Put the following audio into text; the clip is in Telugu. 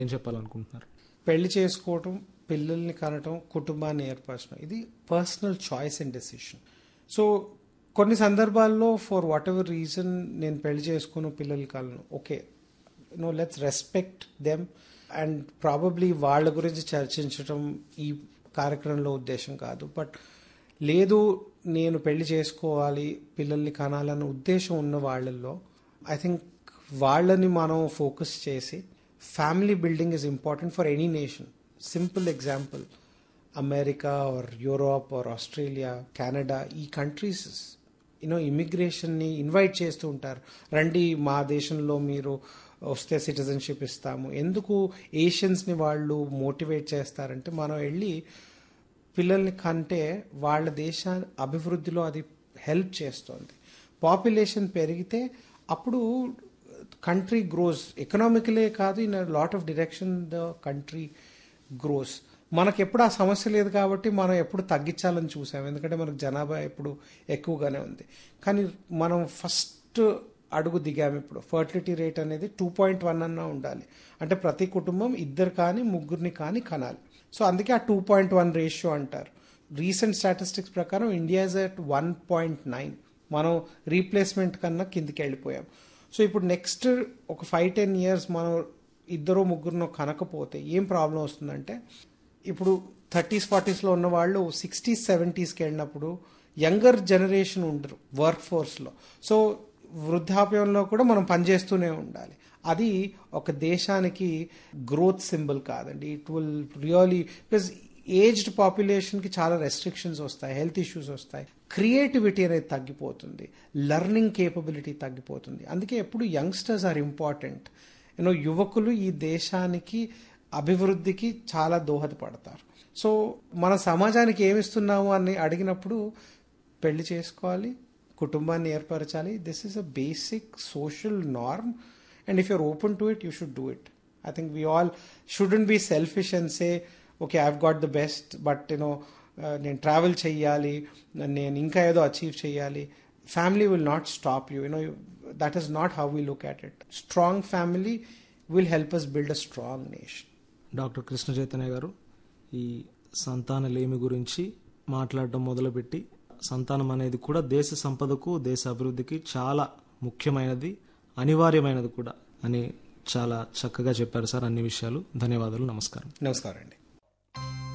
ఏం చెప్పాలనుకుంటున్నారు పెళ్లి చేసుకోవటం పిల్లల్ని కనటం కుటుంబాన్ని ఏర్పరచడం ఇది personal choice and decision so కొన్ని సందర్భాల్లో ఫర్ వాట్ ఎవర్ రీజన్ నేను పెళ్లి చేసుకున్న పిల్లలు కలను okay no let's respect them and probably వాళ్ళ గురించి చర్చించడం ఈ కార్యక్రమంలో ఉద్దేశం కాదు బట్ లేదు నేను పెళ్లి చేసుకోవాలి పిల్లల్ని కనాలన్న ఉద్దేశం ఉన్న వాళ్ళల్లో ఐ థింక్ వాళ్ళని మనం ఫోకస్ చేసి family building is important for any nation simple example America or Europe or Australia Canada ఈ కంట్రీస్ యూనో ఇమిగ్రేషన్ని ఇన్వైట్ చేస్తూ ఉంటారు రండి మా దేశంలో మీరు వస్తే సిటిజన్షిప్ ఇస్తాము ఎందుకు ఏషియన్స్ని వాళ్ళు మోటివేట్ చేస్తారంటే మనం వెళ్ళి పిల్లల్ని కంటే వాళ్ళ దేశ అభివృద్ధిలో అది హెల్ప్ చేస్తుంది పాపులేషన్ పెరిగితే అప్పుడు కంట్రీ గ్రోస్ ఎకనామికలే కాదు in lot of direction the country grows మనకు ఎప్పుడు ఆ సమస్య లేదు కాబట్టి మనం ఎప్పుడు తగ్గించాలని చూసాం ఎందుకంటే మనకు జనాభా ఎప్పుడు ఎక్కువగానే ఉంది కానీ మనం ఫస్ట్ అడుగు దిగాము ఇప్పుడు ఫర్టిలిటీ రేట్ అనేది టూ పాయింట్ వన్ అన్నా ఉండాలి అంటే ప్రతి కుటుంబం ఇద్దరు కానీ ముగ్గురిని కానీ కనాలి సో అందుకే ఆ టూ పాయింట్ వన్ రేషియో అంటారు రీసెంట్ స్టాటిస్టిక్స్ ప్రకారం India is at one point nine మనం రీప్లేస్మెంట్ కన్నా కిందికి వెళ్ళిపోయాం సో ఇప్పుడు నెక్స్ట్ ఒక ఫైవ్ టెన్ ఇయర్స్ మనం ఇద్దరు ముగ్గురునో కనకపోతే ఏం ప్రాబ్లం వస్తుందంటే ఇప్పుడు థర్టీస్ ఫార్టీస్లో ఉన్న వాళ్ళు సిక్స్టీస్ సెవెంటీస్కి వెళ్ళినప్పుడు యంగర్ జనరేషన్ ఉండరు వర్క్ ఫోర్స్లో సో వృద్ధాప్యంలో కూడా మనం పనిచేస్తూనే ఉండాలి అది ఒక దేశానికి గ్రోత్ సింబల్ కాదండి it will really because aged పాపులేషన్కి చాలా రెస్ట్రిక్షన్స్ వస్తాయి హెల్త్ ఇష్యూస్ వస్తాయి క్రియేటివిటీ అనేది తగ్గిపోతుంది లెర్నింగ్ కేపబిలిటీ తగ్గిపోతుంది అందుకే ఎప్పుడు యంగ్స్టర్స్ ఆర్ ఇంపార్టెంట్ యూనో యువకులు ఈ దేశానికి అభివృద్ధికి చాలా దోహదపడతారు సో మన సమాజానికి ఏమిస్తున్నాము అని అడిగినప్పుడు పెళ్లి చేసుకోవాలి కుటుంబాన్ని ఏర్పరచాలి this is a basic social norm and if you're open to it you should do it I think we all shouldn't be selfish and say okay I've got the best but you know నేను ట్రావెల్ చెయ్యాలి నేను ఇంకా ఏదో అచీవ్ చేయాలి family will not stop you you know that is not how we look at it strong family will help us build a strong nation doctor Krishna Chaitanya garu ఈ సంతాన లేమి గురించి మాట్లాడడం మొదలుపెట్టి సంతానం అనేది కూడా దేశ సంపదకు దేశ అభివృద్ధికి చాలా ముఖ్యమైనది అనివార్యమైనది కూడా అని చాలా చక్కగా చెప్పారు సార్ అన్ని విషయాలు ధన్యవాదాలు నమస్కారం నమస్కారం అండి